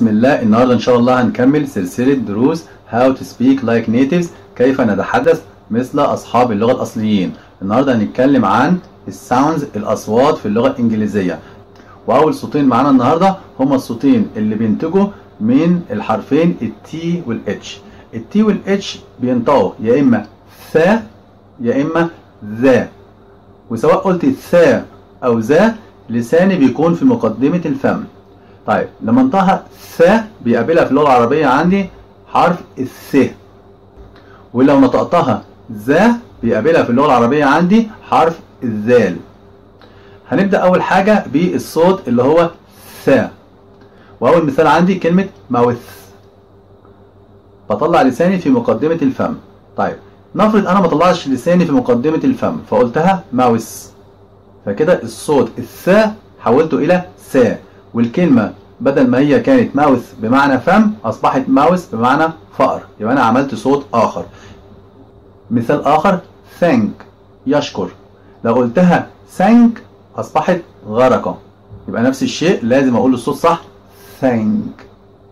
بسم الله النهارده ان شاء الله هنكمل سلسله دروس How to speak like natives كيف نتحدث مثل اصحاب اللغه الاصليين النهارده هنتكلم عن الساوندز الاصوات في اللغه الانجليزيه واول صوتين معانا النهارده هما الصوتين اللي بينتجوا من الحرفين التي والاتش التي والاتش بينطقوا يا اما ثا يا اما ذا وسواء قلت ثا او ذا لساني بيكون في مقدمه الفم طيب لما انطقها ث بيقابلها في اللغه العربيه عندي حرف الث ولو نطقتها ذا بيقابلها في اللغه العربيه عندي حرف الذال هنبدا اول حاجه بالصوت اللي هو ث واول مثال عندي كلمه ماوث بطلع لساني في مقدمه الفم طيب نفرض انا ما طلعتش لساني في مقدمه الفم فقلتها ماوس فكده الصوت الث حولته الى ث والكلمة بدل ما هي كانت ماوث بمعنى فم أصبحت ماوس بمعنى فأر يبقى أنا عملت صوت آخر مثال آخر thank يشكر لو قلتها thank أصبحت غرقة يبقى نفس الشيء لازم أقول الصوت صح thank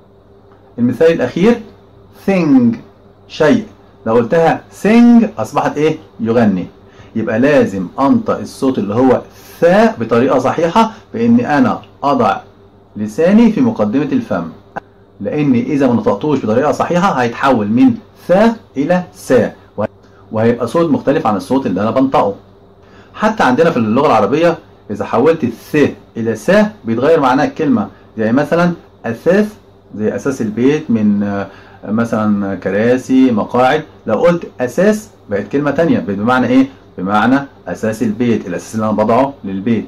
المثال الأخير thing شيء لو قلتها sing أصبحت إيه يغني يبقى لازم أنطق الصوت اللي هو ث بطريقة صحيحة بإني أنا أضع لساني في مقدمة الفم لأن إذا ما نطقتوش بطريقة صحيحة هيتحول من ث إلى س وهيبقى صوت مختلف عن الصوت اللي أنا بنطقه حتى عندنا في اللغة العربية إذا حولت الث إلى س بيتغير معناها الكلمة زي مثلا أساس زي أساس البيت من مثلا كراسي مقاعد لو قلت أساس بقت كلمة تانية بمعنى إيه؟ بمعنى أساس البيت الأساس اللي أنا بضعه للبيت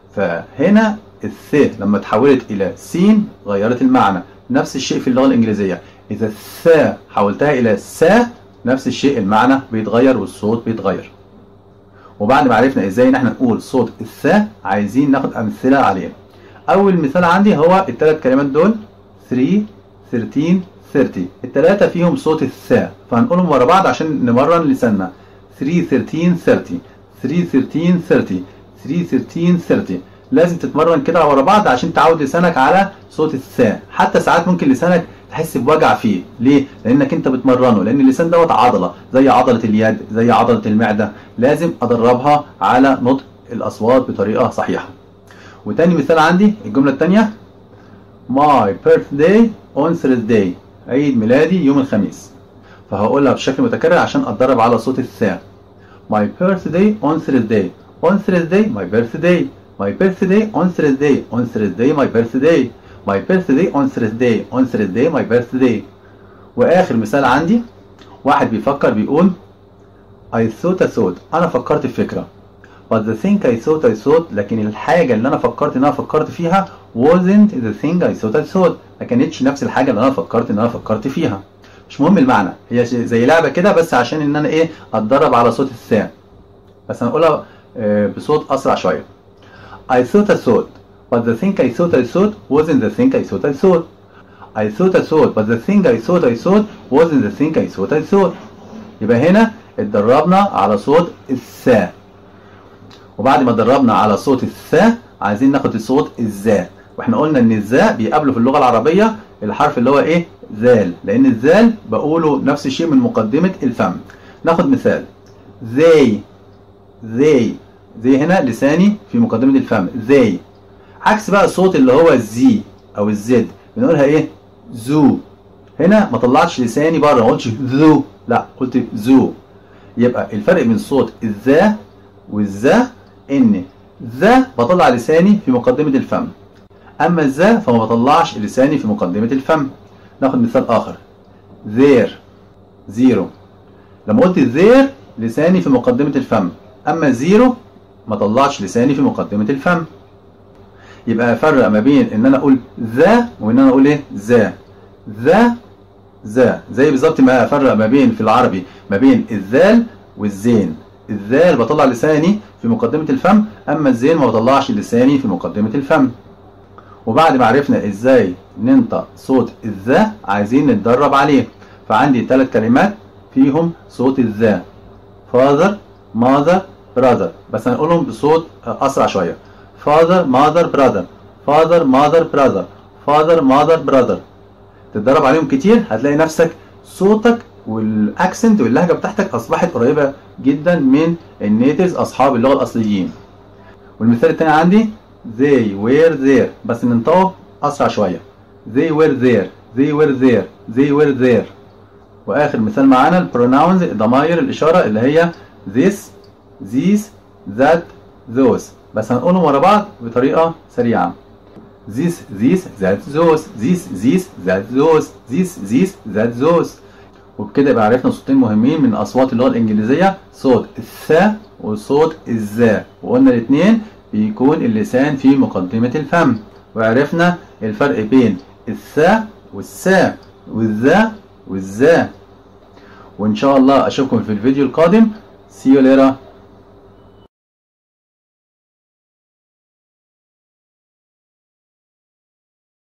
فهنا الث لما تحولت إلى س غيرت المعنى نفس الشيء في اللغة الإنجليزية إذا الث حولتها إلى س نفس الشيء المعنى بيتغير والصوت بيتغير وبعد ما عرفنا إزاي إن إحنا نقول صوت الث عايزين ناخد أمثلة عليه أول مثال عندي هو الثلاث كلمات دول 3 13 30 الثلاثة فيهم صوت الث فهنقولهم ورا بعض عشان نمرن لساننا 3 13 30 3 13 30 3 13 30 لازم تتمرن كده ورا بعض عشان تعود لسانك على صوت الثاء حتى ساعات ممكن لسانك تحس بوجع فيه ليه لانك انت بتمرنه لان اللسان دوت عضله زي عضله اليد زي عضله المعده لازم ادربها على نطق الاصوات بطريقه صحيحه وتاني مثال عندي الجمله الثانيه my birthday on Thursday عيد ميلادي يوم الخميس فهقولها بشكل متكرر عشان اتدرب على صوت الثاء my birthday on Thursday on Thursday my birthday my birthday on Thursday on Thursday my birthday my birthday on Thursday on Thursday my birthday واخر مثال عندي واحد بيفكر بيقول I thought a thought انا فكرت في فكره but the thing I thought I thought لكن الحاجه اللي انا فكرت ان انا فكرت فيها wasn't the thing I thought I thought ما كانتش نفس الحاجه اللي انا فكرت ان انا فكرت فيها مش مهم المعنى هي زي لعبه كده بس عشان ان انا ايه اتدرب على صوت الثاء بس هنقولها بصوت اسرع شويه I thought a thought but the thing I thought I thought wasn't the thing I thought I thought I thought a thought but the thing I thought I thought wasn't the thing I thought I thought يبقى هنا اتدربنا على صوت الثاء وبعد ما اتدربنا على صوت الثاء عايزين ناخد صوت الذا واحنا قلنا ان الذا بيقابله في اللغه العربيه الحرف اللي هو ايه ذال لان الذال بقوله نفس الشيء من مقدمه الفم ناخد مثال they they زي هنا لساني في مقدمة الفم they عكس بقى الصوت اللي هو الزي او الزد بنقولها ايه زو هنا ما طلعتش لساني بره ما قلتش ذو لا قلت زو يبقى الفرق بين صوت الذا والذا ان ذا بطلع لساني في مقدمة الفم اما الذا فما بطلعش لساني في مقدمة الفم ناخد مثال اخر there زيرو لما قلت there لساني في مقدمة الفم اما زيرو ما طلعش لساني في مقدمة الفم يبقى افرق ما بين ان انا اقول ذا وان انا اقول ايه ذا ذا ذا زي بالظبط ما افرق ما بين في العربي ما بين الذال والزين الذال بطلع لساني في مقدمة الفم اما الزين ما بطلعش لساني في مقدمة الفم وبعد ما عرفنا ازاي ننطق صوت الذا عايزين نتدرب عليه فعندي ثلاث كلمات فيهم صوت الذا father mother brother بس هنقولهم بصوت اسرع شويه father mother brother father mother brother father mother brother تتدرب عليهم كتير هتلاقي نفسك صوتك والاكسنت واللهجه بتاعتك اصبحت قريبه جدا من النيتيفز اصحاب اللغه الاصليين والمثال التاني عندي they were there بس ننطقه اسرع شويه they were there they were there they were there واخر مثال معانا البروناونز ضمائر الاشاره اللي هي this these that those بس هنقولهم ورا بعض بطريقه سريعه this this that those this this that those this this that those وبكده يبقى عرفنا صوتين مهمين من اصوات اللغه الانجليزيه صوت الث وصوت الذا وقلنا الاثنين بيكون اللسان في مقدمه الفم وعرفنا الفرق بين الث والسا والذا والذا وان شاء الله اشوفكم في الفيديو القادم see you later